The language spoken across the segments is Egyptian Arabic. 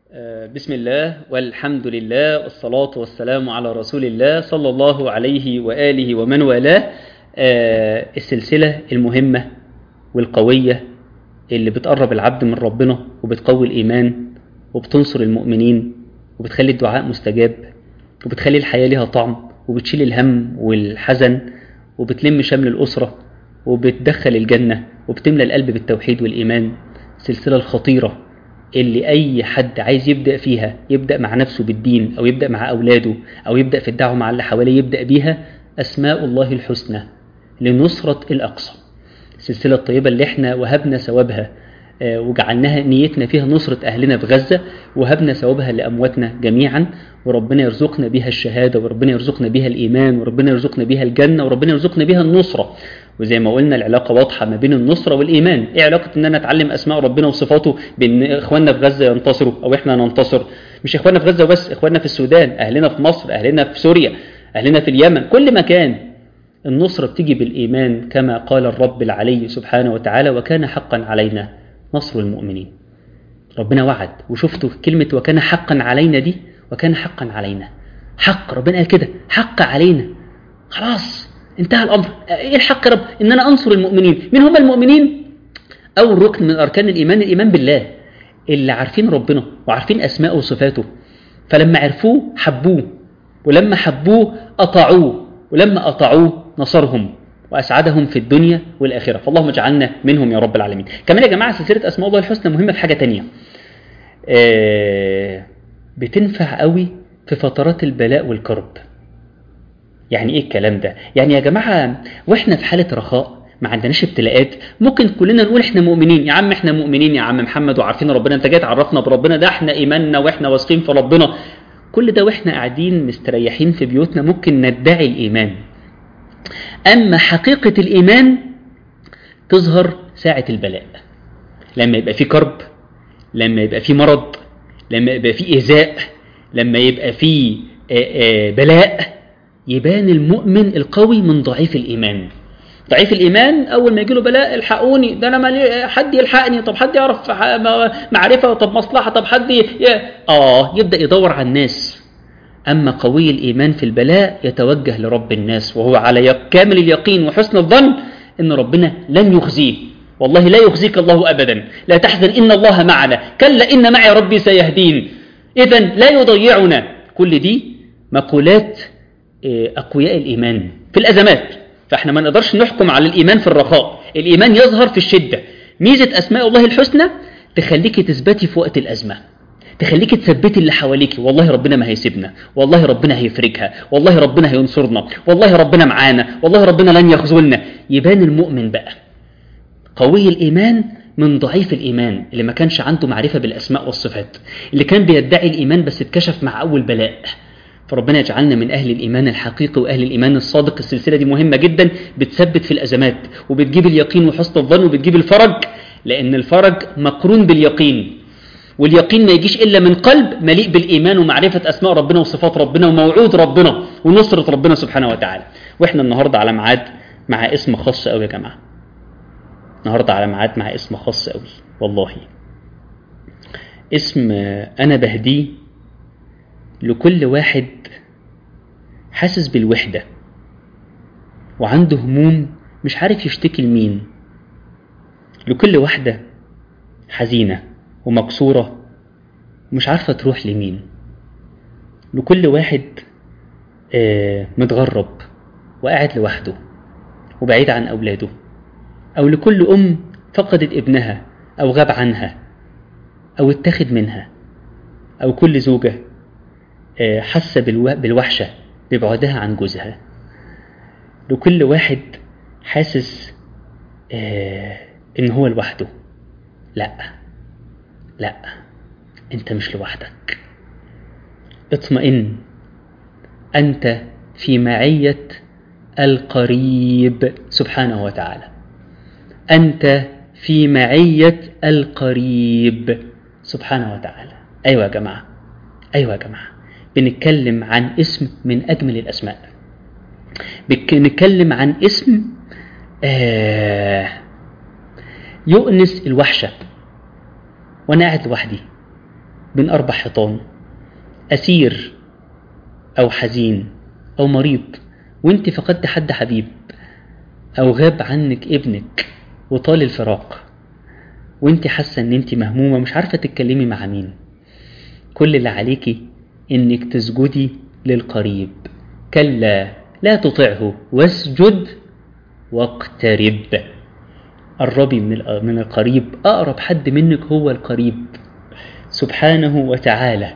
بسم الله والحمد لله والصلاة والسلام على رسول الله صلى الله عليه وآله ومن والاه السلسلة المهمة والقوية اللي بتقرب العبد من ربنا وبتقوي الإيمان وبتنصر المؤمنين وبتخلي الدعاء مستجاب وبتخلي الحياة لها طعم وبتشيل الهم والحزن وبتلم شمل الأسرة وبتدخل الجنة وبتملى القلب بالتوحيد والإيمان السلسلة الخطيرة اللي أي حد عايز يبدأ فيها يبدأ مع نفسه بالدين أو يبدأ مع أولاده أو يبدأ في الدعوة مع اللي حواليه يبدأ بيها أسماء الله الحسنى لنصرة الأقصى السلسلة الطيبة اللي احنا وهبنا ثوابها وجعلناها نيتنا فيها نصرة أهلنا في غزة وهبنا ثوابها لأمواتنا جميعا وربنا يرزقنا بها الشهادة وربنا يرزقنا بها الإيمان وربنا يرزقنا بها الجنة وربنا يرزقنا بها النصرة وزي ما قلنا العلاقة واضحة ما بين النصرة والإيمان إيه علاقة إن أنا أتعلم أسماء ربنا وصفاته بإن إخواننا في غزة ينتصروا أو إحنا ننتصر مش إخواننا في غزة بس إخواننا في السودان أهلنا في مصر أهلنا في سوريا أهلنا في اليمن كل مكان النصرة بتيجي بالإيمان كما قال الرب العلي سبحانه وتعالى وكان حقا علينا نصر المؤمنين ربنا وعد وشفتوا كلمة وكان حقا علينا دي وكان حقا علينا حق ربنا قال كده حق علينا خلاص انتهى الأمر ايه الحق يا رب ان انا انصر المؤمنين مين هم المؤمنين اول ركن من اركان الايمان الايمان بالله اللي عارفين ربنا وعارفين اسماءه وصفاته فلما عرفوه حبوه ولما حبوه اطاعوه ولما اطاعوه نصرهم واسعدهم في الدنيا والاخره فاللهم اجعلنا منهم يا رب العالمين كمان يا جماعه سلسله اسماء الله الحسنى مهمه في حاجه تانية آه بتنفع قوي في فترات البلاء والكرب يعني ايه الكلام ده يعني يا جماعه واحنا في حاله رخاء ما عندناش ابتلاءات ممكن كلنا نقول احنا مؤمنين يا عم احنا مؤمنين يا عم محمد وعارفين ربنا انت جاي تعرفنا بربنا ده احنا ايماننا واحنا واثقين في ربنا كل ده واحنا قاعدين مستريحين في بيوتنا ممكن ندعي الايمان اما حقيقه الايمان تظهر ساعه البلاء لما يبقى في كرب لما يبقى في مرض لما يبقى في ايذاء لما يبقى في بلاء يبان المؤمن القوي من ضعيف الإيمان ضعيف الإيمان أول ما يجي له بلاء الحقوني ده أنا مالي حد يلحقني طب حد يعرف معرفة طب مصلحة طب حد ي... آه يبدأ يدور على الناس أما قوي الإيمان في البلاء يتوجه لرب الناس وهو على كامل اليقين وحسن الظن إن ربنا لن يخزيه والله لا يخزيك الله أبدا لا تحزن إن الله معنا كلا إن معي ربي سيهدين إذا لا يضيعنا كل دي مقولات أقوياء الإيمان في الأزمات فإحنا ما نقدرش نحكم على الإيمان في الرخاء الإيمان يظهر في الشدة ميزة أسماء الله الحسنى تخليك تثبتي في وقت الأزمة تخليك تثبتي اللي حواليك والله ربنا ما هيسيبنا والله ربنا هيفرجها والله ربنا هينصرنا والله ربنا معانا والله ربنا لن يخذلنا يبان المؤمن بقى قوي الإيمان من ضعيف الإيمان اللي ما كانش عنده معرفة بالأسماء والصفات اللي كان بيدعي الإيمان بس اتكشف مع أول بلاء فربنا يجعلنا من أهل الإيمان الحقيقي وأهل الإيمان الصادق السلسلة دي مهمة جدا بتثبت في الأزمات وبتجيب اليقين وحسن الظن وبتجيب الفرج لأن الفرج مقرون باليقين واليقين ما يجيش إلا من قلب مليء بالإيمان ومعرفة أسماء ربنا وصفات ربنا وموعود ربنا ونصرة ربنا سبحانه وتعالى وإحنا النهاردة على ميعاد مع اسم خاص قوي يا جماعة النهاردة على ميعاد مع اسم خاص قوي والله اسم أنا بهديه لكل واحد حاسس بالوحدة وعنده هموم مش عارف يشتكي لمين لكل واحدة حزينة ومكسورة ومش عارفة تروح لمين لكل واحد آه متغرب وقاعد لوحده وبعيد عن أولاده أو لكل أم فقدت ابنها أو غاب عنها أو اتخذ منها أو كل زوجة حاسة بالوحشة ببعدها عن جوزها لكل واحد حاسس ان هو لوحده لا لا انت مش لوحدك اطمئن انت في معية القريب سبحانه وتعالى انت في معية القريب سبحانه وتعالى ايوه يا جماعة ايوه يا جماعة بنتكلم عن اسم من أجمل الأسماء بنتكلم عن اسم آه يؤنس الوحشة وأنا قاعد لوحدي بين أربع حيطان أسير أو حزين أو مريض وانت فقدت حد حبيب أو غاب عنك ابنك وطال الفراق وانت حاسة ان انت مهمومة مش عارفة تتكلمي مع مين كل اللي عليكي انك تسجدي للقريب كلا لا تطعه واسجد واقترب قربي من من القريب اقرب حد منك هو القريب سبحانه وتعالى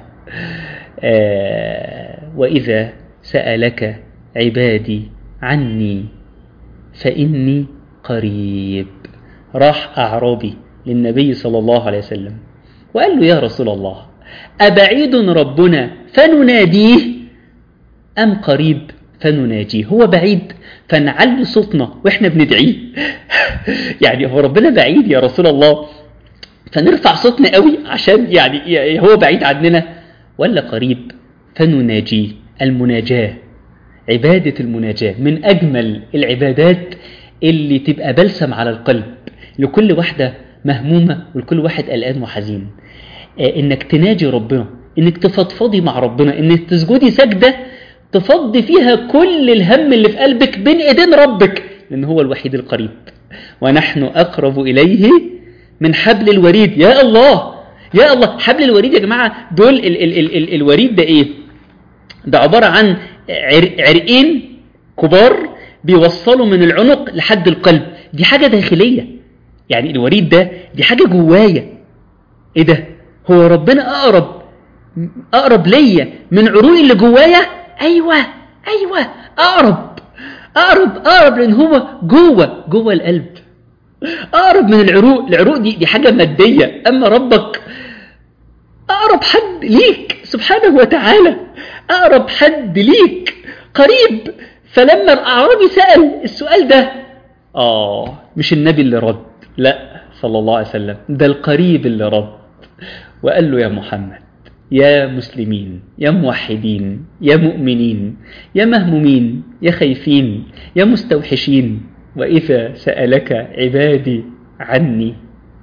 آه واذا سالك عبادي عني فاني قريب راح اعرابي للنبي صلى الله عليه وسلم وقال له يا رسول الله أبعيد ربنا فنناديه أم قريب فنناجيه هو بعيد فنعلي صوتنا وإحنا بندعيه يعني هو ربنا بعيد يا رسول الله فنرفع صوتنا قوي عشان يعني هو بعيد عننا ولا قريب فنناجيه المناجاة عبادة المناجاة من أجمل العبادات اللي تبقى بلسم على القلب لكل واحدة مهمومة ولكل واحد قلقان وحزين انك تناجي ربنا انك تفضفضي مع ربنا انك تسجدي سجدة تفضي فيها كل الهم اللي في قلبك بين ايدين ربك لان هو الوحيد القريب ونحن اقرب اليه من حبل الوريد يا الله يا الله حبل الوريد يا جماعة دول ال ال ال ال الوريد ده ايه ده عبارة عن عرقين كبار بيوصلوا من العنق لحد القلب دي حاجة داخلية يعني الوريد ده دي حاجة جوايا ايه ده هو ربنا اقرب اقرب ليا من عروقي اللي جوايا ايوه ايوه اقرب اقرب اقرب لان هو جوه جوه القلب اقرب من العروق العروق دي دي حاجه ماديه اما ربك اقرب حد ليك سبحانه وتعالى اقرب حد ليك قريب فلما الاعرابي سال السؤال ده اه مش النبي اللي رد لا صلى الله عليه وسلم ده القريب اللي رد وقال له يا محمد يا مسلمين يا موحدين يا مؤمنين يا مهمومين يا خايفين يا مستوحشين وإذا سألك عبادي عني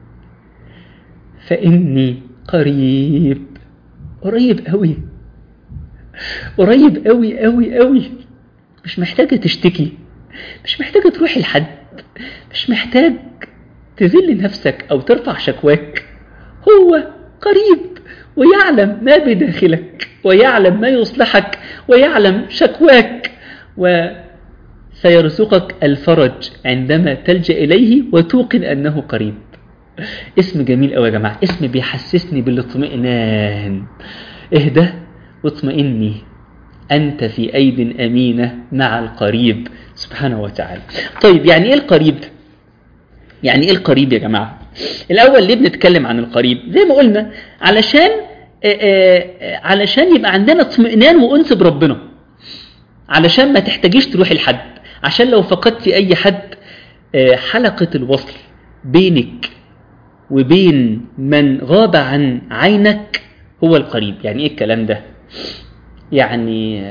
فإني قريب قريب قوي قريب قوي قوي قوي مش محتاجة تشتكي مش محتاجة تروحي لحد مش محتاج تذل نفسك أو ترفع شكواك هو قريب ويعلم ما بداخلك ويعلم ما يصلحك ويعلم شكواك وسيرزقك الفرج عندما تلجأ إليه وتوقن أنه قريب اسم جميل قوي يا جماعة اسم بيحسسني بالاطمئنان اهدى واطمئني أنت في أيد أمينة مع القريب سبحانه وتعالى طيب يعني إيه القريب يعني إيه القريب يا جماعة الأول ليه بنتكلم عن القريب زي ما قلنا علشان آآ آآ علشان يبقى عندنا اطمئنان وأنس بربنا علشان ما تحتاجيش تروحي لحد عشان لو فقدتي أي حد حلقة الوصل بينك وبين من غاب عن عينك هو القريب يعني ايه الكلام ده يعني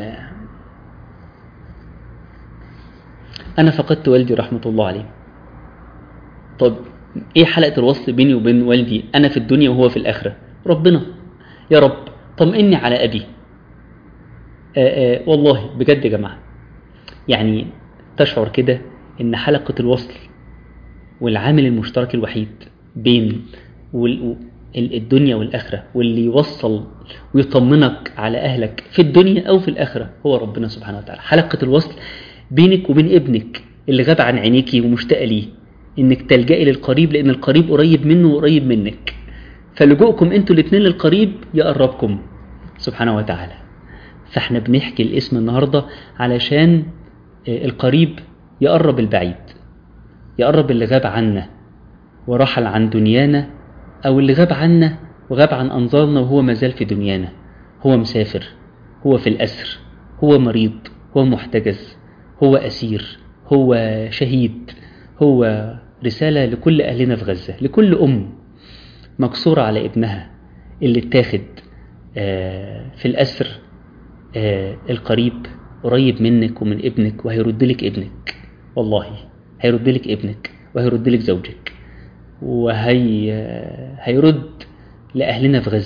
انا فقدت والدي رحمة الله عليه طب ايه حلقة الوصل بيني وبين والدي انا في الدنيا وهو في الاخرة ربنا يا رب طمئني على ابي آآ آآ والله بجد يا جماعة يعني تشعر كده ان حلقة الوصل والعامل المشترك الوحيد بين الدنيا والآخرة واللي يوصل ويطمنك على أهلك في الدنيا أو في الآخرة هو ربنا سبحانه وتعالى حلقة الوصل بينك وبين ابنك اللي غاب عن عينيكي ومشتاقة ليه إنك تلجئي للقريب لأن القريب قريب منه وقريب منك فلجوءكم أنتوا الاثنين للقريب يقربكم سبحانه وتعالى فاحنا بنحكي الاسم النهاردة علشان القريب يقرب البعيد يقرب اللي غاب عنا ورحل عن دنيانا أو اللي غاب عنا وغاب عن أنظارنا وهو مازال في دنيانا هو مسافر هو في الأسر هو مريض هو محتجز هو أسير هو شهيد هو رسالة لكل أهلنا في غزة لكل أم مكسورة على ابنها اللي اتاخد في الأسر القريب قريب منك ومن ابنك وهيرد لك ابنك والله هيرد لك ابنك وهيرد لك زوجك وهي هيرد لأهلنا في غزة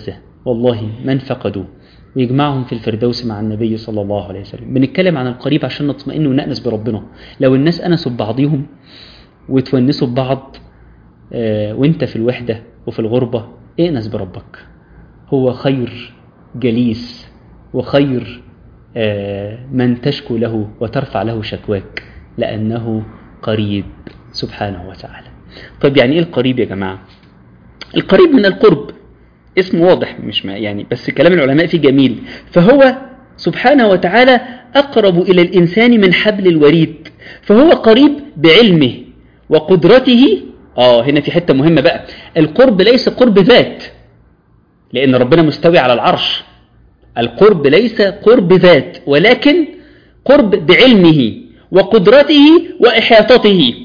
والله من فقدوا ويجمعهم في الفردوس مع النبي صلى الله عليه وسلم بنتكلم عن القريب عشان نطمئن ونأنس بربنا لو الناس أنسوا ببعضهم وتونسوا ببعض آه، وانت في الوحدة وفي الغربة ائنس بربك هو خير جليس وخير آه، من تشكو له وترفع له شكواك لأنه قريب سبحانه وتعالى طيب يعني ايه القريب يا جماعة القريب من القرب اسم واضح مش ما يعني بس كلام العلماء فيه جميل فهو سبحانه وتعالى أقرب إلى الإنسان من حبل الوريد فهو قريب بعلمه وقدرته آه هنا في حتة مهمة بقى القرب ليس قرب ذات لأن ربنا مستوي على العرش القرب ليس قرب ذات ولكن قرب بعلمه وقدرته وإحاطته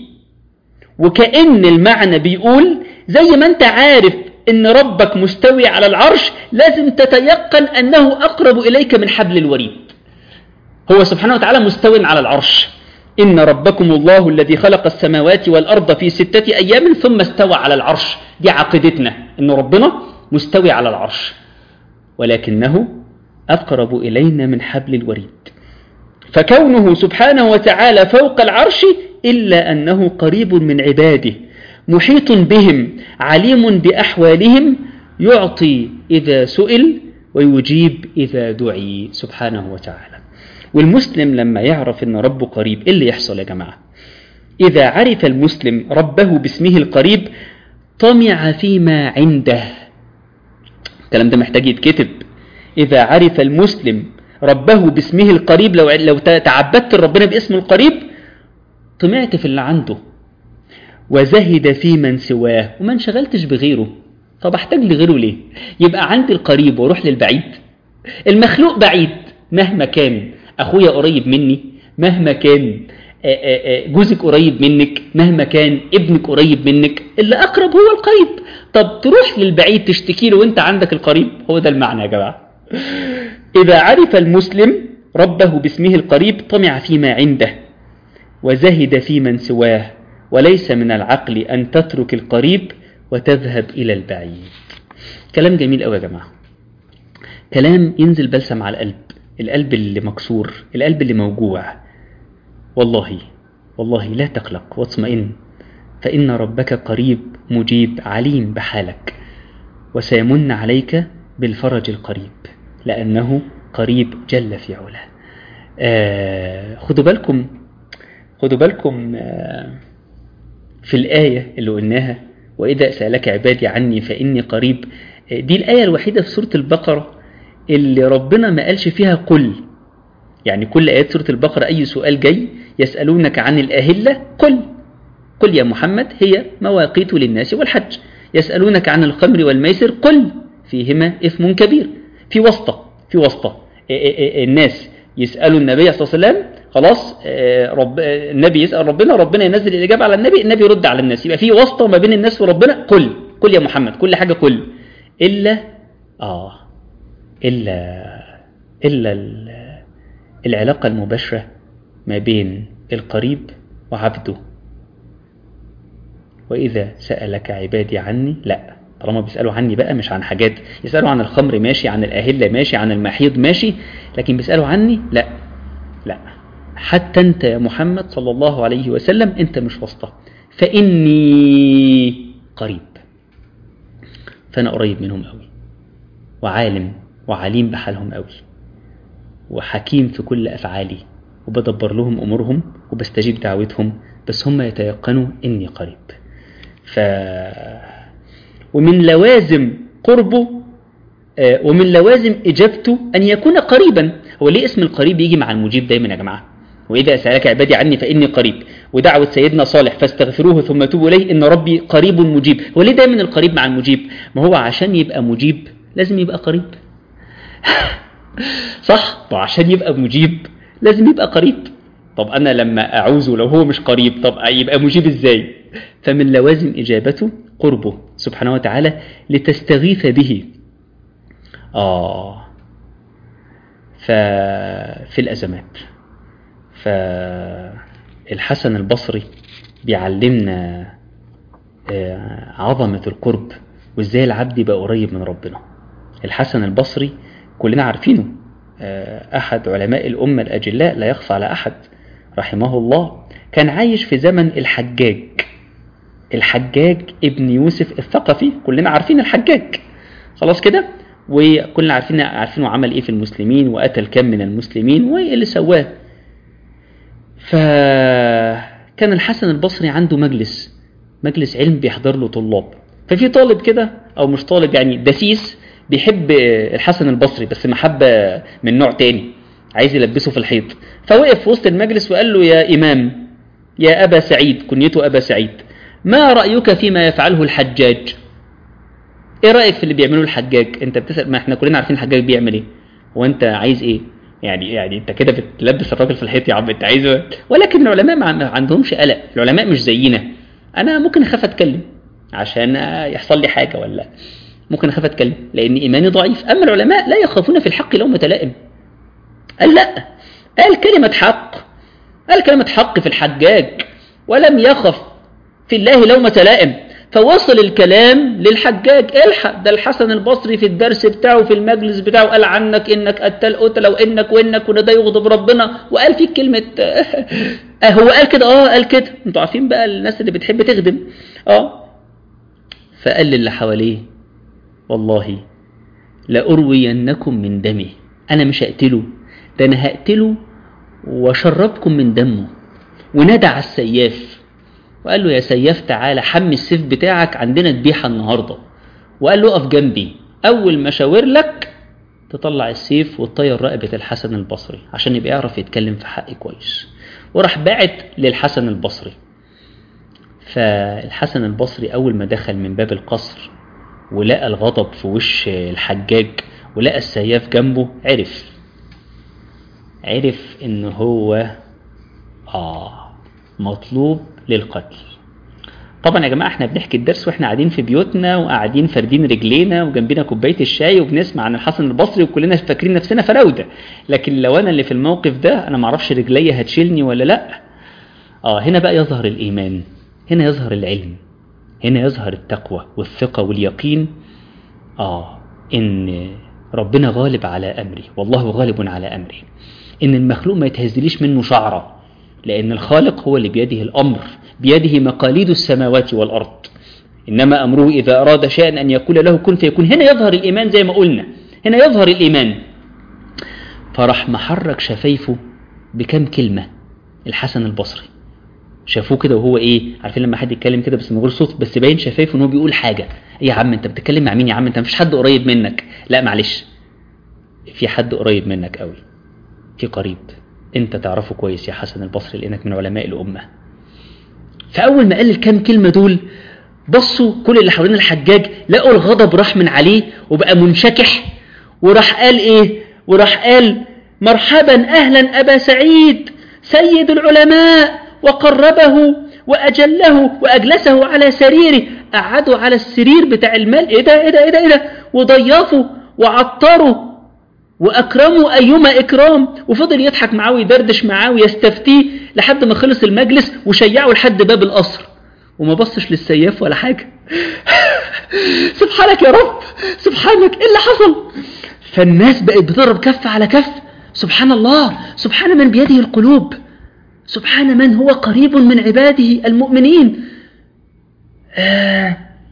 وكأن المعنى بيقول زي ما انت عارف ان ربك مستوي على العرش لازم تتيقن انه اقرب اليك من حبل الوريد هو سبحانه وتعالى مستو على العرش ان ربكم الله الذي خلق السماوات والارض في ستة ايام ثم استوى على العرش دي عقيدتنا ان ربنا مستوي على العرش ولكنه اقرب الينا من حبل الوريد فكونه سبحانه وتعالى فوق العرش إلا أنه قريب من عباده محيط بهم عليم بأحوالهم يعطي إذا سئل ويجيب إذا دعي سبحانه وتعالى والمسلم لما يعرف أن ربه قريب إيه اللي يحصل يا جماعة إذا عرف المسلم ربه باسمه القريب طمع فيما عنده الكلام ده محتاج يتكتب إذا عرف المسلم ربه باسمه القريب لو لو تعبدت ربنا باسم القريب طمعت في اللي عنده وزهد في من سواه وما انشغلتش بغيره طب احتاج لغيره ليه يبقى عندي القريب واروح للبعيد المخلوق بعيد مهما كان اخويا قريب مني مهما كان جوزك قريب منك مهما كان ابنك قريب منك اللي اقرب هو القريب طب تروح للبعيد تشتكي له وانت عندك القريب هو ده المعنى يا جماعه إذا عرف المسلم ربه باسمه القريب طمع فيما عنده وزهد في من سواه وليس من العقل أن تترك القريب وتذهب إلى البعيد كلام جميل قوي يا جماعة كلام ينزل بلسم على القلب القلب اللي مكسور القلب اللي موجوع والله والله لا تقلق واطمئن فإن ربك قريب مجيب عليم بحالك وسيمن عليك بالفرج القريب لأنه قريب جل في علاه آه خدوا بالكم خدوا بالكم آه في الآية اللي قلناها وإذا سألك عبادي عني فإني قريب آه دي الآية الوحيدة في سورة البقرة اللي ربنا ما قالش فيها قل يعني كل آيات سورة البقرة أي سؤال جاي يسألونك عن الأهلة قل قل يا محمد هي مواقيت للناس والحج يسألونك عن الخمر والميسر قل فيهما إثم كبير في واسطة في واسطة الناس يسألوا النبي صلى الله عليه وسلم خلاص رب النبي يسأل ربنا ربنا ينزل الإجابة على النبي النبي يرد على الناس يبقى في واسطة ما بين الناس وربنا قل قل يا محمد كل حاجة قل إلا آه إلا إلا العلاقة المباشرة ما بين القريب وعبده وإذا سألك عبادي عني لأ طالما بيسألوا عني بقى مش عن حاجات يسألوا عن الخمر ماشي عن الأهلة ماشي عن المحيض ماشي لكن بيسألوا عني لا لا حتى أنت يا محمد صلى الله عليه وسلم أنت مش واسطة فإني قريب فأنا قريب منهم قوي وعالم وعليم بحالهم قوي وحكيم في كل أفعالي وبدبر لهم أمورهم وبستجيب دعوتهم بس هم يتيقنوا إني قريب ف ومن لوازم قربه ومن لوازم إجابته أن يكون قريبا هو ليه اسم القريب يجي مع المجيب دايما يا جماعة وإذا سألك عبادي عني فإني قريب ودعوة سيدنا صالح فاستغفروه ثم توبوا إليه إن ربي قريب مجيب هو ليه دايما القريب مع المجيب ما هو عشان يبقى مجيب لازم يبقى قريب صح وعشان يبقى مجيب لازم يبقى قريب طب أنا لما أعوزه لو هو مش قريب طب يبقى مجيب إزاي فمن لوازم إجابته قربه سبحانه وتعالى لتستغيث به آه ففي الأزمات فالحسن البصري بيعلمنا عظمة القرب وإزاي العبد يبقى قريب من ربنا الحسن البصري كلنا عارفينه أحد علماء الأمة الأجلاء لا يخفى على أحد رحمه الله كان عايش في زمن الحجاج الحجاج ابن يوسف الثقفي كلنا عارفين الحجاج خلاص كده وكلنا عارفين عارفينه عمل ايه في المسلمين وقتل كم من المسلمين وايه اللي سواه فكان الحسن البصري عنده مجلس مجلس علم بيحضر له طلاب ففي طالب كده او مش طالب يعني دسيس بيحب الحسن البصري بس محبة من نوع تاني عايز يلبسه في الحيط فوقف في وسط المجلس وقال له يا إمام يا أبا سعيد كنيته أبا سعيد ما رأيك فيما يفعله الحجاج ايه رأيك في اللي بيعمله الحجاج انت بتسأل ما احنا كلنا عارفين الحجاج بيعمل ايه وانت عايز ايه يعني يعني انت كده بتلبس الراجل في الحيط يا عم انت عايزه ولكن العلماء ما عندهمش قلق العلماء مش زينا انا ممكن اخاف اتكلم عشان يحصل لي حاجه ولا ممكن اخاف اتكلم لان ايماني ضعيف اما العلماء لا يخافون في الحق لومة لائم قال لا قال كلمة حق قال كلمة حق في الحجاج ولم يخف في الله لومة لائم فوصل الكلام للحجاج الحق ده الحسن البصري في الدرس بتاعه في المجلس بتاعه قال عنك انك قتل قتله وانك وانك وان ده يغضب ربنا وقال فيك كلمه آه هو قال كده اه قال كده انتوا عارفين بقى الناس اللي بتحب تخدم اه فقال للي حواليه والله لأروينكم من دمه أنا مش هقتله ده أنا هقتله وشربكم من دمه ونادى على السياف وقال له يا سياف تعالى حمي السيف بتاعك عندنا ذبيحة النهاردة وقال له اقف جنبي أول ما شاور لك تطلع السيف وتطير رقبة الحسن البصري عشان يبقى يعرف يتكلم في حقي كويس وراح باعت للحسن البصري فالحسن البصري أول ما دخل من باب القصر ولقى الغضب في وش الحجاج ولقى السياف جنبه عرف عرف ان هو اه مطلوب للقتل طبعا يا جماعه احنا بنحكي الدرس واحنا قاعدين في بيوتنا وقاعدين فاردين رجلينا وجنبنا كوبايه الشاي وبنسمع عن الحسن البصري وكلنا فاكرين نفسنا فراوده لكن لو انا اللي في الموقف ده انا معرفش رجليا هتشيلني ولا لا اه هنا بقى يظهر الايمان هنا يظهر العلم هنا يظهر التقوى والثقة واليقين آه إن ربنا غالب على أمري والله غالب على أمري إن المخلوق ما يتهزليش منه شعرة لأن الخالق هو اللي بيده الأمر بيده مقاليد السماوات والأرض إنما أمره إذا أراد شيئا أن يقول له كن فيكون هنا يظهر الإيمان زي ما قلنا هنا يظهر الإيمان فراح محرك شفايفه بكم كلمة الحسن البصري شافوه كده وهو ايه عارفين لما حد يتكلم كده بس من غير صوت بس باين شفايفه ان هو بيقول حاجه ايه يا عم انت بتتكلم مع مين يا عم انت مفيش حد قريب منك لا معلش في حد قريب منك قوي في قريب انت تعرفه كويس يا حسن البصري لانك من علماء الامه فاول ما قال الكام كلمه دول بصوا كل اللي حوالين الحجاج لقوا الغضب راح من عليه وبقى منشكح وراح قال ايه وراح قال مرحبا اهلا ابا سعيد سيد العلماء وقربه وأجله وأجلسه على سريره قعدوا على السرير بتاع المال إيه ده إيه ده إيه ده إيه ده وضيافه وعطره وأكرمه أيما إكرام وفضل يضحك معاه ويدردش معاه ويستفتيه لحد ما خلص المجلس وشيعه لحد باب القصر وما بصش للسياف ولا حاجة سبحانك يا رب سبحانك إيه اللي حصل فالناس بقت بتضرب كف على كف سبحان الله سبحان من بيده القلوب سبحان من هو قريب من عباده المؤمنين آه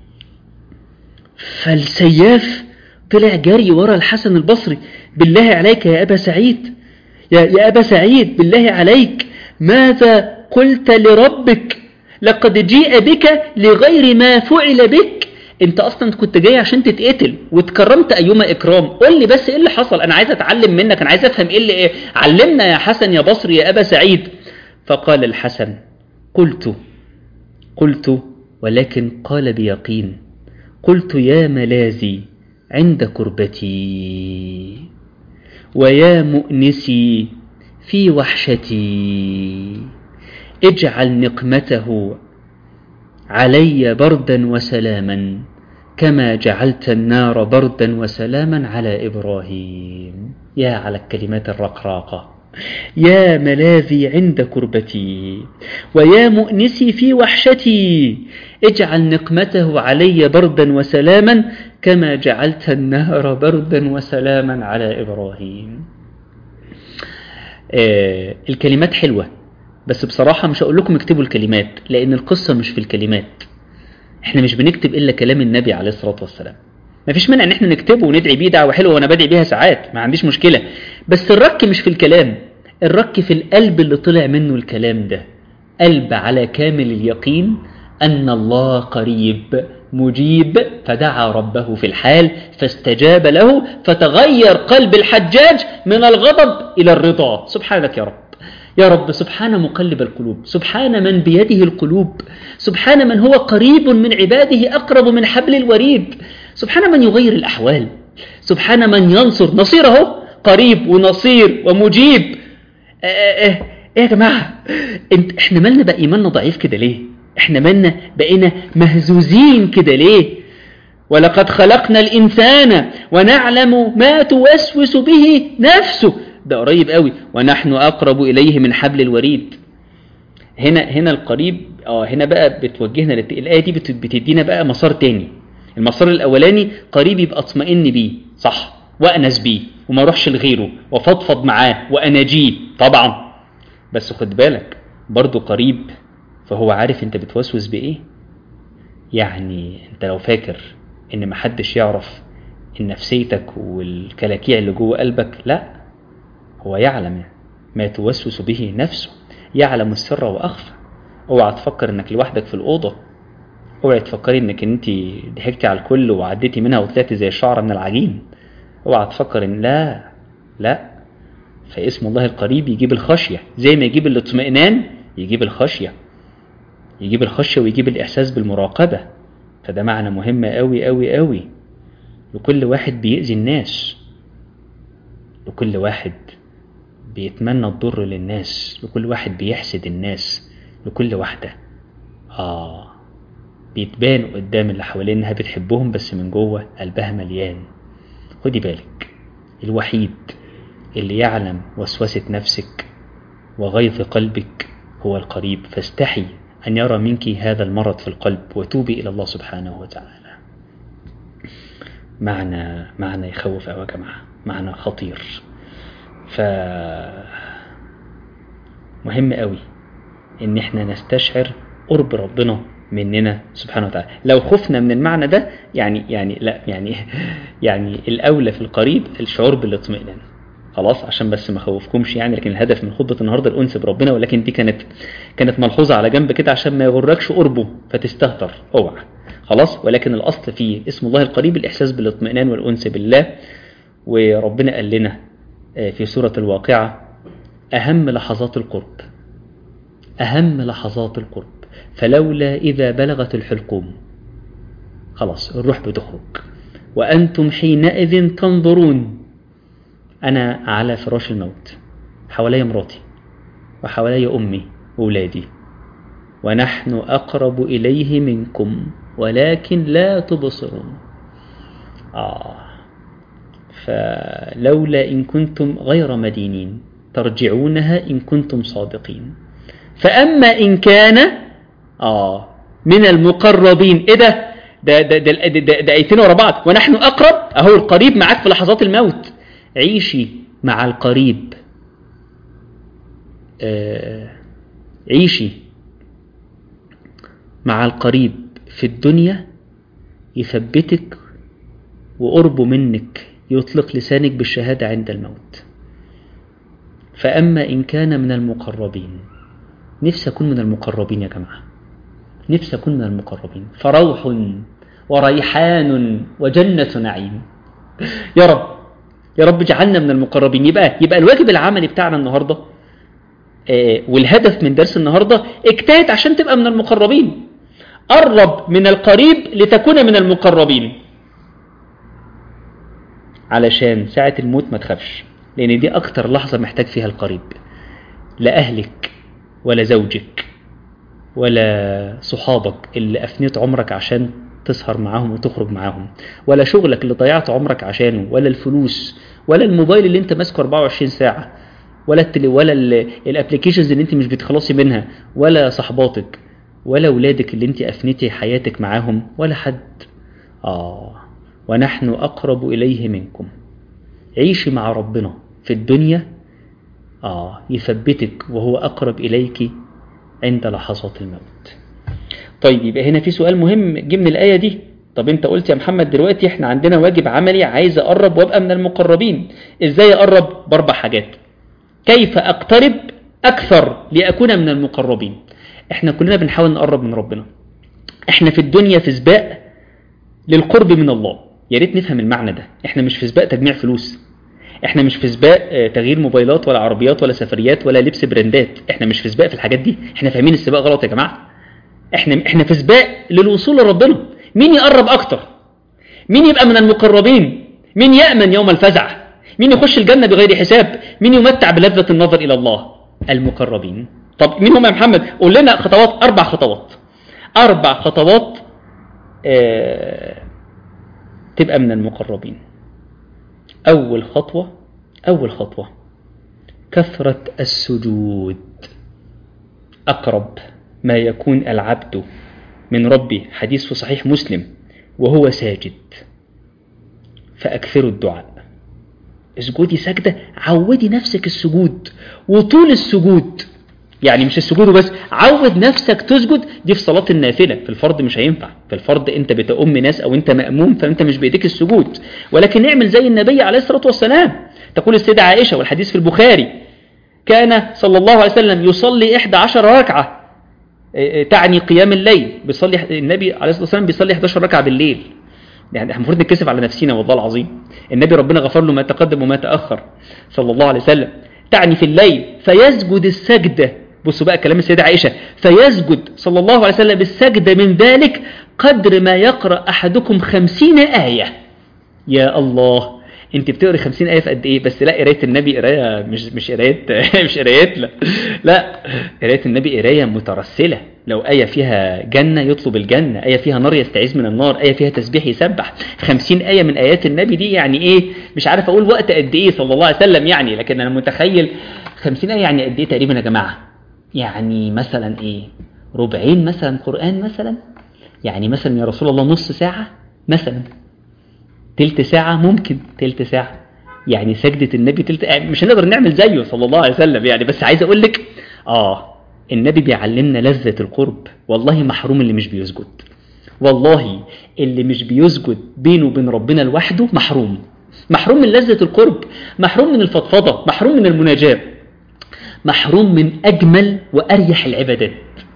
فالسياف طلع جري ورا الحسن البصري بالله عليك يا أبا سعيد يا, يا أبا سعيد بالله عليك ماذا قلت لربك لقد جيء بك لغير ما فعل بك انت اصلا كنت جاي عشان تتقتل واتكرمت ايما اكرام قول لي بس ايه اللي حصل انا عايز اتعلم منك انا عايز افهم ايه اللي ايه علمنا يا حسن يا بصري يا ابا سعيد فقال الحسن قلت قلت ولكن قال بيقين قلت يا ملاذي عند كربتي ويا مؤنسي في وحشتي اجعل نقمته علي بردا وسلاما كما جعلت النار بردا وسلاما على ابراهيم يا على الكلمات الرقراقه يا ملاذي عند كربتي ويا مؤنسي في وحشتي اجعل نقمته علي بردا وسلاما كما جعلت النهر بردا وسلاما على إبراهيم آه الكلمات حلوة بس بصراحة مش هقول لكم اكتبوا الكلمات لأن القصة مش في الكلمات احنا مش بنكتب إلا كلام النبي عليه الصلاة والسلام ما فيش مانع ان احنا نكتبه وندعي بيه دعوة حلوة وانا بدعي بيها ساعات ما عنديش مشكلة بس الرك مش في الكلام الرك في القلب اللي طلع منه الكلام ده قلب على كامل اليقين أن الله قريب مجيب فدعا ربه في الحال فاستجاب له فتغير قلب الحجاج من الغضب إلى الرضا سبحانك يا رب يا رب سبحان مقلب القلوب سبحان من بيده القلوب سبحان من هو قريب من عباده أقرب من حبل الوريد سبحان من يغير الأحوال سبحان من ينصر نصيره قريب ونصير ومجيب ايه يا جماعة انت احنا مالنا بقى ايماننا ضعيف كده ليه احنا مالنا بقينا مهزوزين كده ليه ولقد خلقنا الإنسان ونعلم ما توسوس به نفسه ده قريب قوي ونحن أقرب إليه من حبل الوريد هنا هنا القريب اه هنا بقى بتوجهنا لت... الآية دي بت... بتدينا بقى مسار تاني المسار الأولاني قريب يبقى اطمئن بيه صح وأنس بيه وما اروحش لغيره وفضفض معاه وأناجيه طبعا بس خد بالك برضه قريب فهو عارف انت بتوسوس بايه يعني انت لو فاكر ان محدش يعرف ان نفسيتك والكلاكيع اللي جوه قلبك لا هو يعلم ما توسوس به نفسه يعلم السر واخفى اوعى تفكر انك لوحدك في الاوضه اوعى تفكري انك انت ضحكتي على الكل وعديتي منها وطلعتي زي الشعره من العجين اوعى تفكر ان لا لا فاسم الله القريب يجيب الخشيه زي ما يجيب الاطمئنان يجيب الخشيه يجيب الخشية ويجيب الإحساس بالمراقبة فده معنى مهم أوي أوي أوي لكل واحد بيأذي الناس لكل واحد بيتمنى الضر للناس لكل واحد بيحسد الناس لكل واحدة آه بيتبان قدام اللي حوالين انها بتحبهم بس من جوه قلبها مليان خدي بالك الوحيد اللي يعلم وسوسة نفسك وغيظ قلبك هو القريب فاستحي أن يرى منك هذا المرض في القلب وتوبي إلى الله سبحانه وتعالى معنى معنى يخوف أوي يا جماعة معنى خطير ف مهم قوي ان احنا نستشعر قرب ربنا مننا سبحانه وتعالى لو خفنا من المعنى ده يعني يعني لا يعني يعني الاولى في القريب الشعور بالاطمئنان خلاص عشان بس ما اخوفكمش يعني لكن الهدف من خطبه النهارده الانس بربنا ولكن دي كانت كانت ملحوظه على جنب كده عشان ما يغركش قربه فتستهتر اوعى خلاص ولكن الاصل في اسم الله القريب الاحساس بالاطمئنان والانس بالله وربنا قال لنا في سوره الواقعه اهم لحظات القرب اهم لحظات القرب فلولا اذا بلغت الحلقوم خلاص الروح بتخرج وانتم حينئذ تنظرون أنا على فراش الموت حوالي مراتي وحوالي أمي وولادي ونحن أقرب إليه منكم ولكن لا تبصرون آه فلولا إن كنتم غير مدينين ترجعونها إن كنتم صادقين فأما إن كان آه من المقربين إيه ده ده ده ده, ده, ده, ده آيتين ورا بعض ونحن أقرب أهو القريب معاك في لحظات الموت عيشي مع القريب آه عيشي مع القريب في الدنيا يثبتك وقربه منك يطلق لسانك بالشهادة عند الموت فأما إن كان من المقربين نفسي أكون من المقربين يا جماعة نفسي أكون من المقربين فروح وريحان وجنة نعيم يا رب يا رب اجعلنا من المقربين يبقى يبقى الواجب العملي بتاعنا النهارده آه والهدف من درس النهارده اجتهد عشان تبقى من المقربين قرب من القريب لتكون من المقربين علشان ساعة الموت ما تخافش لأن دي أكتر لحظة محتاج فيها القريب لا أهلك ولا زوجك ولا صحابك اللي أفنيت عمرك عشان تسهر معاهم وتخرج معاهم ولا شغلك اللي ضيعت عمرك عشانه ولا الفلوس ولا الموبايل اللي انت ماسكه 24 ساعة ولا التلي ولا الابلكيشنز اللي انت مش بتخلصي منها ولا صحباتك ولا ولادك اللي انت افنيتي حياتك معاهم ولا حد اه ونحن أقرب إليه منكم عيشي مع ربنا في الدنيا آه يثبتك وهو أقرب إليك عند لحظات الموت طيب يبقى هنا في سؤال مهم جه من الآية دي طب انت قلت يا محمد دلوقتي احنا عندنا واجب عملي عايز اقرب وابقى من المقربين ازاي اقرب باربع حاجات كيف اقترب اكثر لاكون من المقربين احنا كلنا بنحاول نقرب من ربنا احنا في الدنيا في سباق للقرب من الله يا ريت نفهم المعنى ده احنا مش في سباق تجميع فلوس احنا مش في سباق آه، تغيير موبايلات ولا عربيات ولا سفريات ولا لبس براندات احنا مش في سباق في الحاجات دي احنا فاهمين السباق غلط يا جماعه احنا احنا في سباق للوصول لربنا مين يقرب اكتر مين يبقى من المقربين مين يامن يوم الفزع مين يخش الجنه بغير حساب مين يمتع بلذه النظر الى الله المقربين طب مين هم يا محمد قول لنا خطوات اربع خطوات اربع خطوات آه تبقى من المقربين أول خطوة أول خطوة كثرة السجود أقرب ما يكون العبد من ربي حديث في صحيح مسلم وهو ساجد فأكثروا الدعاء اسجدي سجدة عودي نفسك السجود وطول السجود يعني مش السجود بس عود نفسك تسجد دي في صلاة النافلة في الفرض مش هينفع في الفرض انت بتأم ناس او انت مأموم فانت مش بإيديك السجود ولكن اعمل زي النبي عليه الصلاة والسلام تقول السيدة عائشة والحديث في البخاري كان صلى الله عليه وسلم يصلي 11 ركعة تعني قيام الليل بيصلي النبي عليه الصلاة والسلام بيصلي 11 ركعة بالليل يعني احنا المفروض نتكسف على نفسنا والله العظيم النبي ربنا غفر له ما تقدم وما تأخر صلى الله عليه وسلم تعني في الليل فيسجد السجدة بصوا بقى كلام السيدة عائشة فيسجد صلى الله عليه وسلم السجدة من ذلك قدر ما يقرأ أحدكم خمسين آية يا الله انت بتقري 50 ايه في قد ايه بس لا قرايه النبي قرايه مش مش قرايه مش قرايات لا لا قرايه النبي قرايه مترسله لو ايه فيها جنه يطلب الجنه ايه فيها نار يستعيذ من النار ايه فيها تسبيح يسبح 50 ايه من ايات النبي دي يعني ايه مش عارف اقول وقت قد ايه صلى الله عليه وسلم يعني لكن انا متخيل 50 ايه يعني قد ايه تقريبا يا جماعه يعني مثلا ايه ربعين مثلا قران مثلا يعني مثلا يا رسول الله نص ساعه مثلا تلت ساعة ممكن تلت ساعة يعني سجدة النبي تلت مش هنقدر نعمل زيه صلى الله عليه وسلم يعني بس عايز اقول لك اه النبي بيعلمنا لذة القرب والله محروم اللي مش بيسجد والله اللي مش بيسجد بينه وبين ربنا لوحده محروم محروم من لذة القرب محروم من الفضفضة محروم من المناجاة محروم من أجمل وأريح العبادات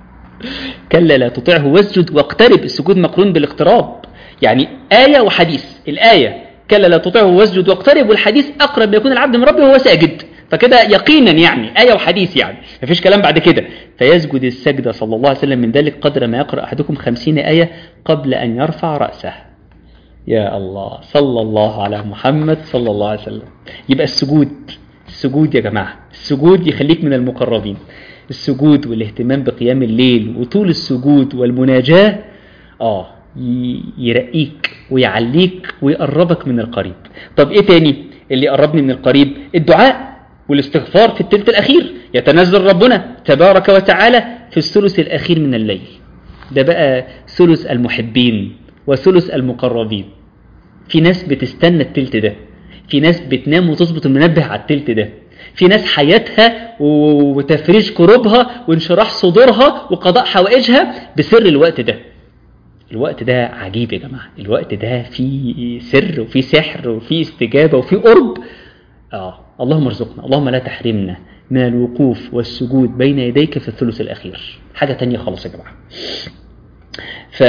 كلا لا تطعه واسجد واقترب السجود مقرون بالاقتراب يعني آية وحديث الآية كلا لا تطعه واسجد واقترب والحديث أقرب ما يكون العبد من ربه وهو ساجد فكده يقينا يعني آية وحديث يعني مفيش كلام بعد كده فيسجد السجدة صلى الله عليه وسلم من ذلك قدر ما يقرأ أحدكم خمسين آية قبل أن يرفع رأسه يا الله صلى الله على محمد صلى الله عليه وسلم يبقى السجود السجود يا جماعة السجود يخليك من المقربين السجود والاهتمام بقيام الليل وطول السجود والمناجاة آه يرقيك ويعليك ويقربك من القريب طب ايه تاني اللي يقربني من القريب الدعاء والاستغفار في الثلث الاخير يتنزل ربنا تبارك وتعالى في الثلث الاخير من الليل ده بقى ثلث المحبين وثلث المقربين في ناس بتستنى التلت ده في ناس بتنام وتظبط المنبه على التلت ده في ناس حياتها وتفريج كروبها وانشراح صدورها وقضاء حوائجها بسر الوقت ده الوقت ده عجيب يا جماعة الوقت ده فيه سر وفيه سحر وفيه استجابة وفيه قرب آه اللهم ارزقنا اللهم لا تحرمنا من الوقوف والسجود بين يديك في الثلث الأخير حاجة تانية خالص يا جماعة ف...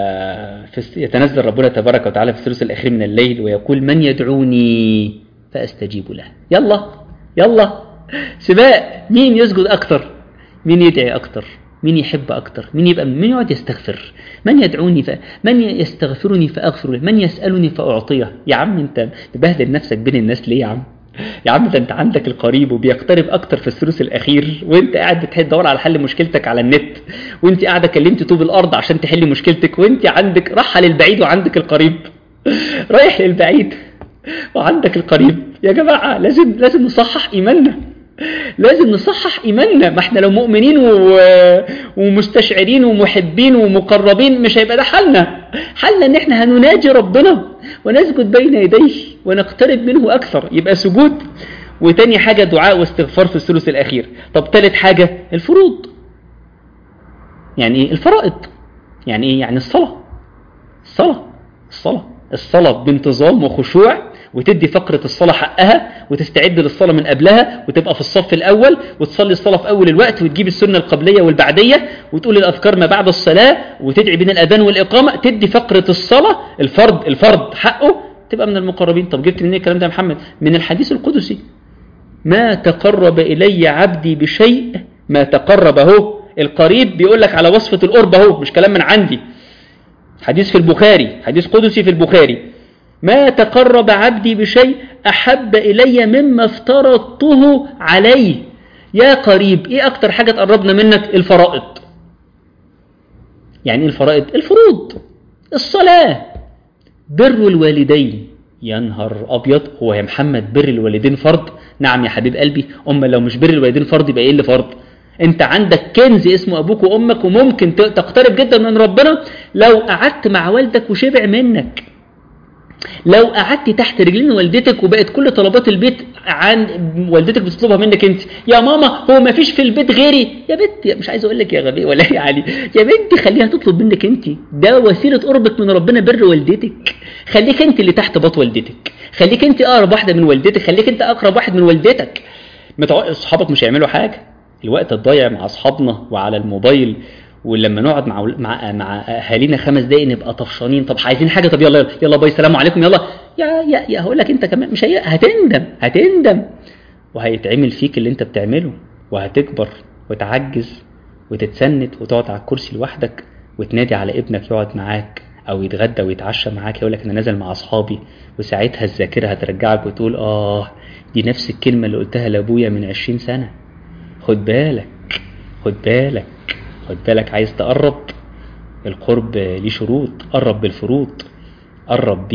يتنزل ربنا تبارك وتعالى في الثلث الأخير من الليل ويقول من يدعوني فأستجيب له يلا يلا سباق مين يسجد أكتر مين يدعي أكتر مين يحب أكتر مين يبقى مين يقعد يستغفر من يدعوني ف... من يستغفرني فأغفر له من يسألني فأعطيه يا عم أنت تبهدل نفسك بين الناس ليه يا عم يا عم ده انت عندك القريب وبيقترب اكتر في الثلث الاخير وانت قاعد بتدور على حل مشكلتك على النت وانت قاعده كلمت طوب الارض عشان تحلي مشكلتك وانت عندك راحه للبعيد وعندك القريب رايح للبعيد وعندك القريب يا جماعه لازم لازم نصحح ايماننا لازم نصحح ايماننا ما احنا لو مؤمنين و... ومستشعرين ومحبين ومقربين مش هيبقى ده حالنا حالنا ان احنا هنناجي ربنا ونسجد بين يديه ونقترب منه اكثر يبقى سجود وتاني حاجة دعاء واستغفار في الثلث الاخير طب تالت حاجة الفروض يعني ايه الفرائض يعني ايه يعني الصلاة الصلاة الصلاة الصلاة بانتظام وخشوع وتدي فقرة الصلاة حقها وتستعد للصلاة من قبلها وتبقى في الصف الأول وتصلي الصلاة في أول الوقت وتجيب السنة القبلية والبعدية وتقول الأذكار ما بعد الصلاة وتدعي بين الأذان والإقامة تدي فقرة الصلاة الفرض الفرض حقه تبقى من المقربين طب جبت منين الكلام ده يا محمد من الحديث القدسي ما تقرب إلي عبدي بشيء ما تقرب اهو القريب بيقول لك على وصفة القرب اهو مش كلام من عندي حديث في البخاري حديث قدسي في البخاري ما تقرب عبدي بشيء أحب إلي مما افترضته عليه يا قريب إيه أكتر حاجة تقربنا منك الفرائض يعني إيه الفرائض الفروض الصلاة بر الوالدين يا نهار أبيض هو يا محمد بر الوالدين فرض نعم يا حبيب قلبي أما لو مش بر الوالدين فرض يبقى إيه اللي فرض انت عندك كنز اسمه ابوك وامك وممكن تقترب جدا من ربنا لو قعدت مع والدك وشبع منك لو قعدت تحت رجلين والدتك وبقت كل طلبات البيت عن والدتك بتطلبها منك انت يا ماما هو ما فيش في البيت غيري يا بنت مش عايز اقول لك يا غبي ولا يا علي يا بنت خليها تطلب منك انت ده وسيله قربك من ربنا بر والدتك خليك انت اللي تحت بط والدتك خليك انت اقرب واحده من والدتك خليك انت اقرب واحد من والدتك اصحابك مش هيعملوا حاجه الوقت الضايع مع اصحابنا وعلى الموبايل ولما نقعد مع مع مع اهالينا خمس دقايق نبقى طفشانين طب عايزين حاجه طب يلا يلا, يلا باي السلام عليكم يلا يا يا يا هقول لك انت كمان مش هي هتندم هتندم وهيتعمل فيك اللي انت بتعمله وهتكبر وتعجز وتتسند وتقعد على الكرسي لوحدك وتنادي على ابنك يقعد معاك او يتغدى ويتعشى معاك يقول لك انا نازل مع اصحابي وساعتها الذاكره هترجعك وتقول اه دي نفس الكلمه اللي قلتها لابويا من 20 سنه خد بالك خد بالك خد بالك عايز تقرب القرب ليه شروط قرب بالفروض قرب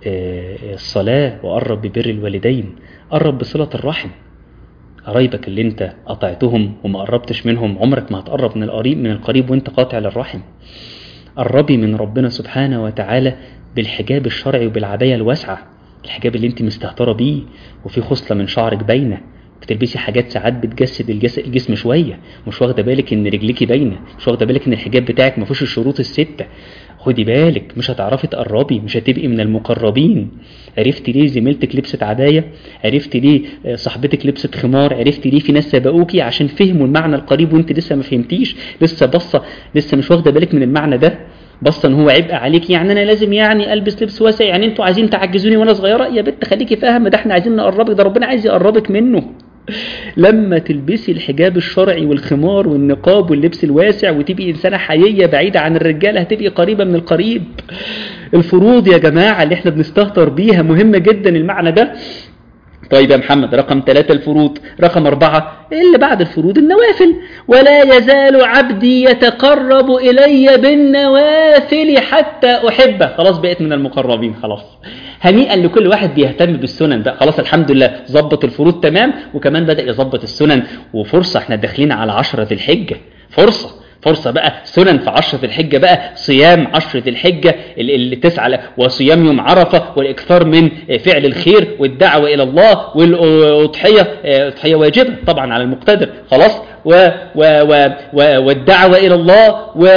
بالصلاة وقرب ببر الوالدين قرب بصلة الرحم قرايبك اللي انت قطعتهم وما قربتش منهم عمرك ما هتقرب من القريب من القريب وانت قاطع للرحم قربي من ربنا سبحانه وتعالى بالحجاب الشرعي وبالعباية الواسعة الحجاب اللي انت مستهترة بيه وفي خصلة من شعرك باينة بتلبسي حاجات ساعات بتجسد الجسم, الجسم شويه مش واخده بالك ان رجليكي باينه مش واخده بالك ان الحجاب بتاعك ما فيهوش الشروط السته خدي بالك مش هتعرفي تقربي مش هتبقي من المقربين عرفتي ليه زميلتك لبست عبايه عرفتي ليه صاحبتك لبست خمار عرفتي ليه في ناس سبقوكي عشان فهموا المعنى القريب وانت لسه ما فهمتيش لسه بصه لسه مش واخده بالك من المعنى ده بص ان هو عبء عليك يعني انا لازم يعني البس لبس واسع يعني انتوا عايزين تعجزوني وانا صغيره يا بنت خليكي فاهمه ده احنا عايزين نقربك ده ربنا عايز يقربك منه لما تلبسي الحجاب الشرعي والخمار والنقاب واللبس الواسع وتبقي إنسانة حيية بعيدة عن الرجالة هتبقي قريبة من القريب الفروض يا جماعة اللي احنا بنستهتر بيها مهمة جدا المعنى ده طيب يا محمد رقم ثلاثة الفروض رقم أربعة اللي بعد الفروض النوافل ولا يزال عبدي يتقرب إلي بالنوافل حتى أحبه خلاص بقيت من المقربين خلاص هنيئا لكل واحد بيهتم بالسنن بقى خلاص الحمد لله ظبط الفروض تمام وكمان بدأ يظبط السنن وفرصة احنا داخلين على عشرة ذي الحجة فرصة فرصة بقى سنن في عشرة الحجة بقى صيام عشرة الحجة اللي تسعى وصيام يوم عرفة والإكثار من فعل الخير والدعوة إلى الله والأضحية أضحية واجبة طبعا على المقتدر خلاص و و و و والدعوة إلى الله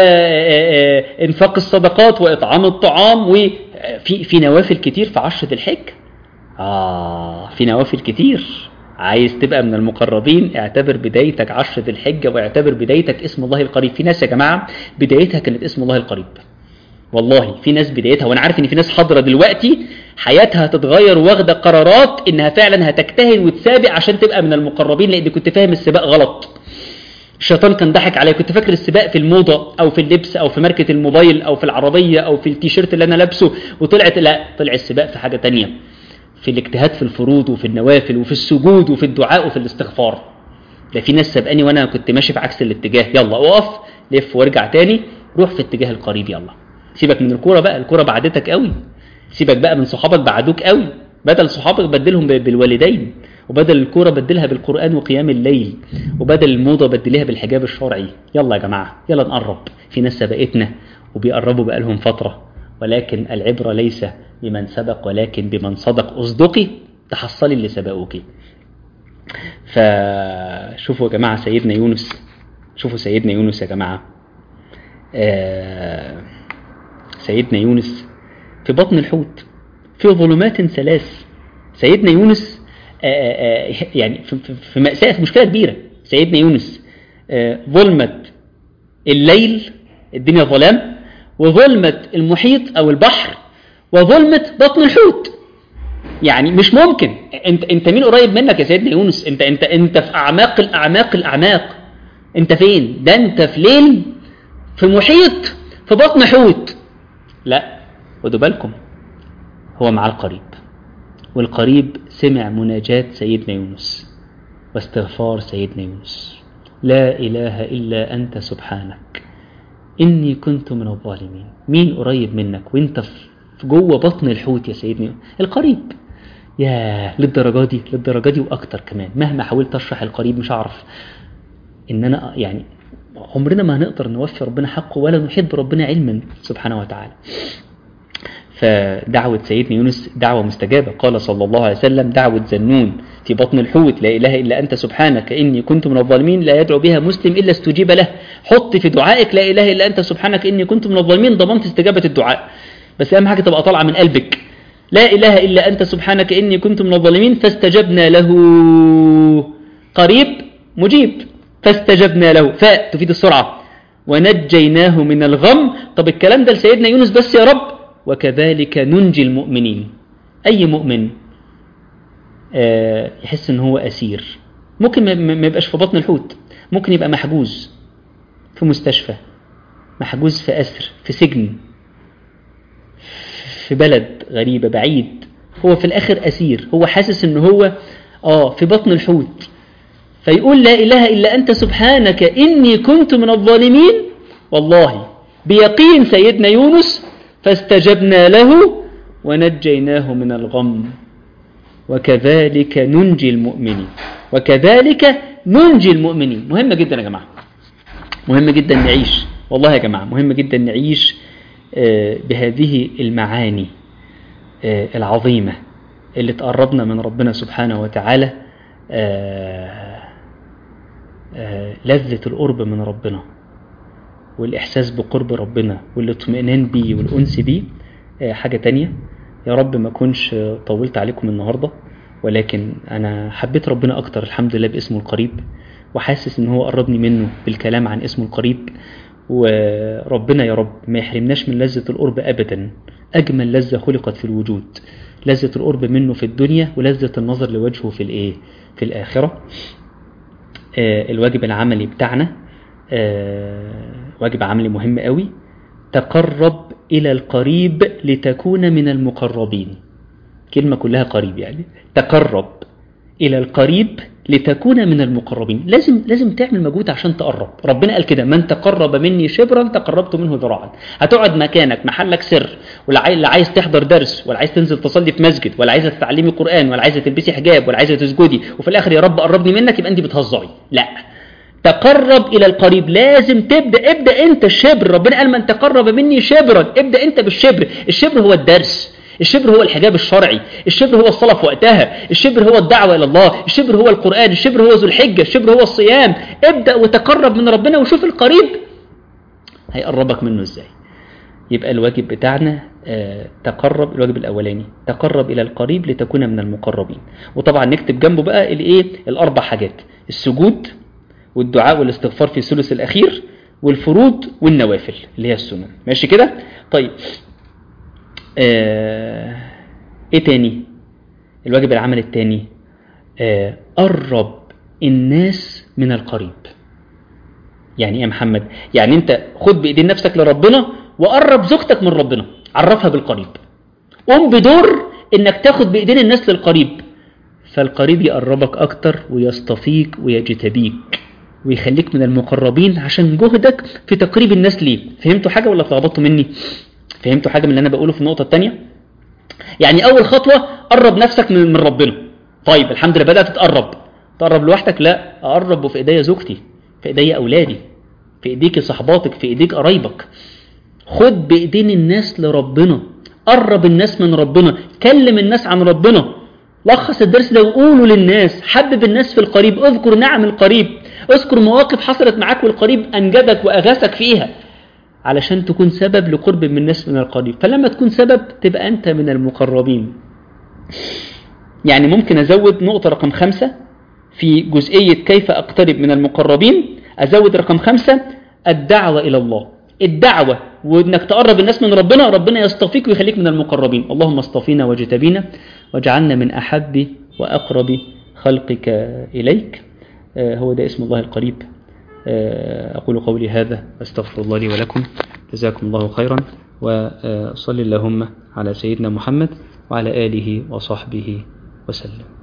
وإنفاق الصدقات وإطعام الطعام وفي في نوافل كتير في عشرة الحجة آه في نوافل كتير عايز تبقى من المقربين اعتبر بدايتك عشرة الحجة واعتبر بدايتك اسم الله القريب في ناس يا جماعة بدايتها كانت اسم الله القريب والله في ناس بدايتها وانا عارف ان في ناس حاضرة دلوقتي حياتها هتتغير واخدة قرارات انها فعلا هتجتهد وتسابق عشان تبقى من المقربين لان كنت فاهم السباق غلط الشيطان كان ضحك عليا كنت فاكر السباق في الموضة او في اللبس او في ماركة الموبايل او في العربية او في التيشيرت اللي انا لابسه وطلعت لا طلع السباق في حاجة تانية في الاجتهاد في الفروض وفي النوافل وفي السجود وفي الدعاء وفي الاستغفار ده في ناس سبقاني وانا كنت ماشي في عكس الاتجاه يلا اقف لف وارجع تاني روح في اتجاه القريب يلا سيبك من الكوره بقى الكوره بعدتك قوي سيبك بقى من صحابك بعدوك قوي بدل صحابك بدلهم بالوالدين وبدل الكورة بدلها بالقرآن وقيام الليل وبدل الموضة بدلها بالحجاب الشرعي يلا يا جماعة يلا نقرب في ناس سبقتنا وبيقربوا بقالهم فترة ولكن العبرة ليس بمن سبق ولكن بمن صدق أصدقي تحصلي اللي سبقوك فشوفوا يا جماعة سيدنا يونس شوفوا سيدنا يونس يا جماعة آه سيدنا يونس في بطن الحوت في ظلمات ثلاث سيدنا يونس آه آه يعني في, في مأساة في مشكلة كبيرة سيدنا يونس ظلمة الليل الدنيا ظلام وظلمة المحيط أو البحر وظلمة بطن الحوت يعني مش ممكن انت انت مين قريب منك يا سيدنا يونس انت انت انت في اعماق الاعماق الاعماق انت فين ده انت في ليل في محيط في بطن حوت لا خدوا بالكم هو مع القريب والقريب سمع مناجاة سيدنا يونس واستغفار سيدنا يونس لا إله إلا أنت سبحانك إني كنت من الظالمين مين قريب منك وانت في جوه بطن الحوت يا سيدنا يونس القريب يا للدرجة دي للدرجة دي وأكتر كمان مهما حاولت أشرح القريب مش هعرف إن أنا يعني عمرنا ما هنقدر نوفي ربنا حقه ولا نحب ربنا علما سبحانه وتعالى فدعوة سيدنا يونس دعوة مستجابة قال صلى الله عليه وسلم دعوة زنون في بطن الحوت لا إله إلا أنت سبحانك إني كنت من الظالمين لا يدعو بها مسلم إلا استجيب له حط في دعائك لا إله إلا أنت سبحانك إني كنت من الظالمين ضمنت استجابة الدعاء بس أهم حاجة تبقى طالعة من قلبك لا إله إلا أنت سبحانك إني كنت من الظالمين فاستجبنا له قريب مجيب فاستجبنا له فاء تفيد السرعة ونجيناه من الغم طب الكلام ده لسيدنا يونس بس يا رب وكذلك ننجي المؤمنين أي مؤمن آه يحس ان هو أسير ممكن ما يبقاش في بطن الحوت ممكن يبقى محجوز في مستشفى محجوز في أسر في سجن في بلد غريبة بعيد هو في الآخر أسير هو حاسس ان هو آه في بطن الحوت فيقول لا إله إلا أنت سبحانك إني كنت من الظالمين والله بيقين سيدنا يونس فاستجبنا له ونجيناه من الغم وكذلك ننجي المؤمنين وكذلك ننجي المؤمنين مهمة جدا يا جماعة مهم جدا نعيش والله يا جماعة مهم جدا نعيش بهذه المعاني العظيمة اللي تقربنا من ربنا سبحانه وتعالى لذة القرب من ربنا والإحساس بقرب ربنا والاطمئنان بيه والأنس بيه حاجة تانية يا رب ما كنش طولت عليكم النهاردة ولكن أنا حبيت ربنا أكتر الحمد لله باسمه القريب وحاسس إن هو قربني منه بالكلام عن اسمه القريب وربنا يا رب ما يحرمناش من لذة القرب أبدا أجمل لذة خلقت في الوجود لذة القرب منه في الدنيا ولذة النظر لوجهه في الإيه في الآخرة آه الواجب العملي بتاعنا آه واجب عملي مهم قوي تقرب إلى القريب لتكون من المقربين كلمة كلها قريب يعني تقرب إلى القريب لتكون من المقربين لازم لازم تعمل مجهود عشان تقرب ربنا قال كده من تقرب مني شبرا تقربت منه ذراعا هتقعد مكانك محلك سر ولا عايز تحضر درس ولا عايز تنزل تصلي في مسجد ولا عايزه تتعلمي قرآن ولا عايزه تلبسي حجاب ولا عايزه تسجدي وفي الاخر يا رب قربني منك يبقى انت بتهزري لا تقرب الى القريب لازم تبدا ابدا انت الشبر ربنا قال من تقرب مني شبرا ابدا انت بالشبر الشبر هو الدرس الشبر هو الحجاب الشرعي الشبر هو الصلاة في وقتها الشبر هو الدعوة إلى الله الشبر هو القرآن الشبر هو ذو الحجة الشبر هو الصيام ابدأ وتقرب من ربنا وشوف القريب هيقربك منه ازاي يبقى الواجب بتاعنا آه تقرب الواجب الأولاني تقرب إلى القريب لتكون من المقربين وطبعا نكتب جنبه بقى الايه الأربع حاجات السجود والدعاء والاستغفار في الثلث الأخير والفروض والنوافل اللي هي السنن ماشي كده طيب آه ايه تاني الواجب العمل التاني آه قرب الناس من القريب يعني ايه يا محمد يعني انت خد بايدين نفسك لربنا وقرب زوجتك من ربنا عرفها بالقريب قوم بدور انك تاخد بايدين الناس للقريب فالقريب يقربك اكتر ويصطفيك ويجتبيك ويخليك من المقربين عشان جهدك في تقريب الناس ليه فهمتوا حاجة ولا اتلخبطتوا مني فهمتوا حاجة من اللي أنا بقوله في النقطة التانية يعني أول خطوة قرب نفسك من, من ربنا طيب الحمد لله بدأت تقرب تقرب لوحدك لا أقرب وفي إيديا زوجتي في إيديا أولادي في إيديك صحباتك في إيديك قرايبك خد بإيدين الناس لربنا قرب الناس من ربنا كلم الناس عن ربنا لخص الدرس ده وقوله للناس حبب الناس في القريب اذكر نعم القريب اذكر مواقف حصلت معاك والقريب أنجدك وأغاثك فيها علشان تكون سبب لقرب من الناس من القريب فلما تكون سبب تبقى أنت من المقربين يعني ممكن أزود نقطة رقم خمسة في جزئية كيف أقترب من المقربين أزود رقم خمسة الدعوة إلى الله الدعوة وإنك تقرب الناس من ربنا ربنا يصطفيك ويخليك من المقربين اللهم اصطفينا واجتبينا واجعلنا من أحب وأقرب خلقك إليك آه هو ده اسم الله القريب آه أقول قولي هذا أستغفر الله لي ولكم جزاكم الله خيرا وصل اللهم على سيدنا محمد وعلى آله وصحبه وسلم